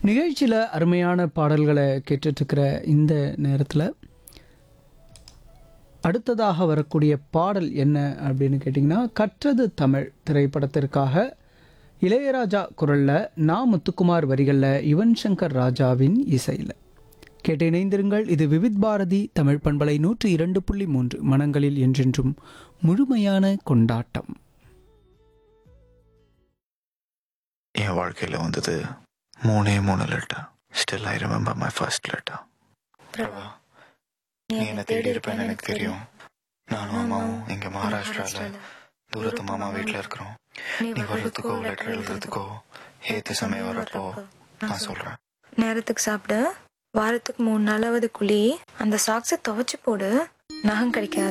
நிகழ்ச்சியில் அருமையான பாடல்களை கேட்டுட்ருக்கிற இந்த நேரத்தில் அடுத்ததாக வரக்கூடிய பாடல் என்ன அப்படின்னு கேட்டிங்கன்னா கற்றது தமிழ் திரைப்படத்திற்காக இளையராஜா குரலில் நா முத்துக்குமார் வரிகளில் யுவன் சங்கர் ராஜாவின் இசையில் கேட்டு இணைந்திருங்கள் இது விவித் பாரதி தமிழ் பண்பலை நூற்றி இரண்டு புள்ளி மூன்று மனங்களில் என்றென்றும் முழுமையான கொண்டாட்டம் என் வாழ்க்கையில் வந்தது மூணே மூணு letter still I remember my first letter Prabha நீ என்ன தேடி இருப்பேன்னு எனக்கு தெரியும் நானும் அம்மாவும் இங்க மகாராஷ்டிரால தூரத்து மாமா வீட்டில் இருக்கிறோம் நீ வர்றதுக்கோ லெட்டர் எழுதுறதுக்கோ ஏத்து சமயம் வரப்போ நான் சொல்றேன் நேரத்துக்கு சாப்பிடு வாரத்துக்கு மூணு நாளாவது குழி அந்த சாக்ஸை துவைச்சு போடு நகம் கிடைக்காது